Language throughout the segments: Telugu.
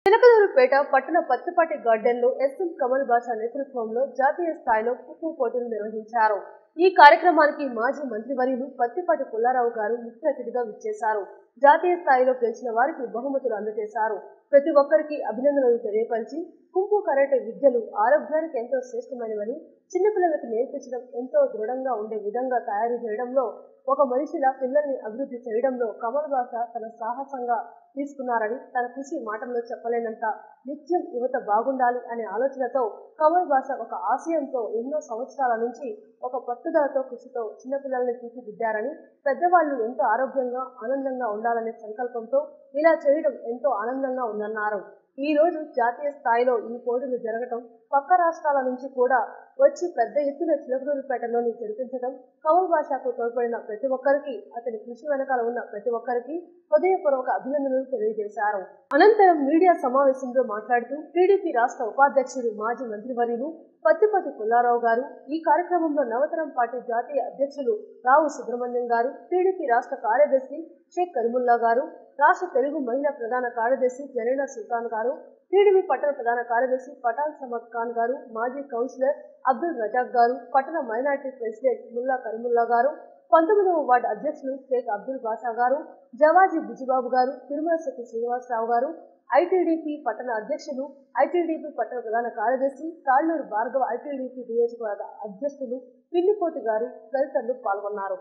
చిలకలూరుపేట పట్టణ పత్తిపాటి గార్డెన్ లో ఎస్ఎం కమల్ బాషా నేతృత్వంలో జాతీయ స్థాయిలో కుక్కు పోటీలు నిర్వహించారు ఈ కార్యక్రమానికి మాజీ మంత్రివర్యులు పత్తిపాటి పుల్లారావు గారు ముఖ్య అతిథిగా విచ్చేశారు జాతీయ స్థాయిలో గెలిచిన వారికి బహుమతులు అందజేశారు ప్రతి ఒక్కరికి అభినందనలు తెలియపరిచి కుంపు కరాటే విద్యలు ఆరోగ్యానికి ఎంతో శ్రేష్టమైనవని చిన్నపిల్లలకు నేర్పించడం ఎంతో దృఢంగా ఉండే విధంగా తయారు చేయడంలో ఒక మనిషిలా పిల్లల్ని అభివృద్ధి చేయడంలో కమల్ బాష తన సాహసంగా తీసుకున్నారని తన కృషి మాటల్లో చెప్పలేనంత నిత్యం యువత బాగుండాలి అనే ఆలోచనతో కమల్ బాష ఒక ఆశయంతో ఎన్నో సంవత్సరాల నుంచి ఒక పట్టుదలతో కృషితో చిన్నపిల్లల్ని తీర్చిదిద్దారని పెద్దవాళ్ళు ఎంతో ఆరోగ్యంగా ఆనందంగా ఉండాలనే సంకల్పంతో ఇలా చేయడం ఎంతో ఆనందంగా ఉందన్నారు ఈ రోజు జాతీయ స్థాయిలో ఈ పోటీలు జరగటం పక్క రాష్ట్రాల నుంచి కూడా వచ్చి పెద్ద ఎత్తున చిలకలూరుపేటలోని జరిపించడం కమల్ భాషకు తోడ్పడిన ప్రతి ఒక్కరికి అతని కృషి వెనకాల ఉన్న ప్రతి ఒక్కరికి హృదయపూర్వక అభినందనలు తెలియజేశారు అనంతరం మీడియా సమావేశంలో మాట్లాడుతూ టీడీపీ రాష్ట్ర ఉపాధ్యక్షుడు మాజీ మంత్రివర్యులు పత్తిపతి పుల్లారావు గారు ఈ కార్యక్రమంలో నవతరం పార్టీ జాతీయ అధ్యక్షులు రావు సుబ్రహ్మణ్యం గారు టీడీపీ రాష్ట్ర కార్యదర్శి షేక్ కరీముల్లా గారు రాష్ట్ర తెలుగు మహిళా ప్రధాన కార్యదర్శి జరీనా సుల్తాన్ గారు టీడీపీ పట్టణ ప్రధాన కార్యదర్శి పఠాన్ సమద్ ఖాన్ గారు మాజీ కౌన్సిలర్ అబ్దుల్ రజాక్ గారు పట్టణ మైనార్టీ ప్రెసిడెంట్ ముల్లా కరీముల్లా గారు పంతొమ్మిదవ వార్డు అధ్యక్షులు షేక్ అబ్దుల్ బాషా గారు జవాజీ బుజ్జిబాబు గారు తిరుమల శెట్టి శ్రీనివాసరావు గారు ఐటీడీపీ పట్టణ అధ్యక్షులు ఐటీడీపీ పట్టణ ప్రధాన కార్యదర్శి తాళ్లూరు భార్గవ ఐటీడీపీ నియోజకవర్గ అధ్యక్షులు పిల్లిపోటి గారు తదితరులు పాల్గొన్నారు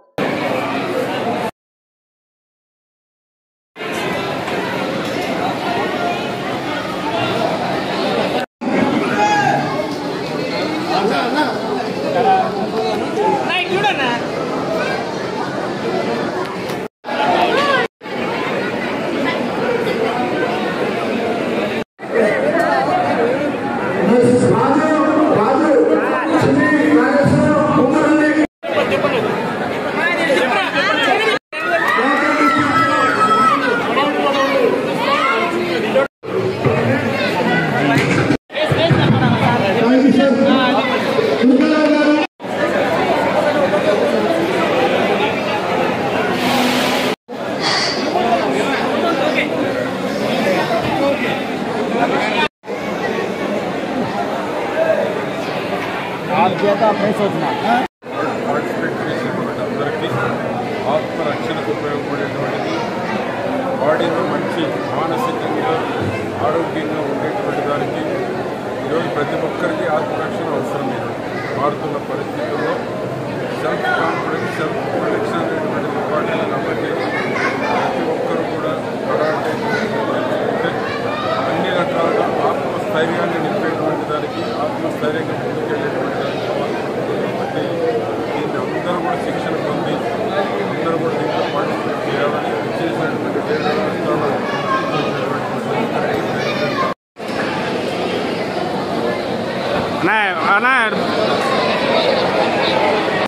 రాజు రాజు శ్రీ నాగేశ్వర కుమారుని పార్టిసిపేట్ చేసినటువంటి అందరికీ ఆత్మరక్షణకు ఉపయోగపడేటువంటిది బాడీలో మంచి మానసికంగా ఆరోగ్యంగా ఉండేటువంటి దానికి ఈరోజు ప్రతి ఒక్కరికి ఆత్మరక్షణ అవసరం లేదు మారుతున్న పరిస్థితుల్లో సెల్ఫ్ కాన్ఫిడెన్స్ సెల్ఫ్ ప్రొటెక్షన్ అనేటువంటి ఇంపార్టెంట్ కాబట్టి ప్రతి ఒక్కరు కూడా కరాటే అంటే అన్ని రకాలుగా ఆత్మస్థైర్యాన్ని నింపేటువంటి దానికి ఆత్మస్థైర్యంగా ముందుకెళ్ళేటువంటి దానికి కాబట్టి దీన్ని అందరూ కూడా శిక్షణ పొంది అందరూ కూడా దీంట్లో పార్టిసిపేట్ చేయాలని చేసినటువంటి కేంద్ర రాష్ట్రాల అన్నా అన్నా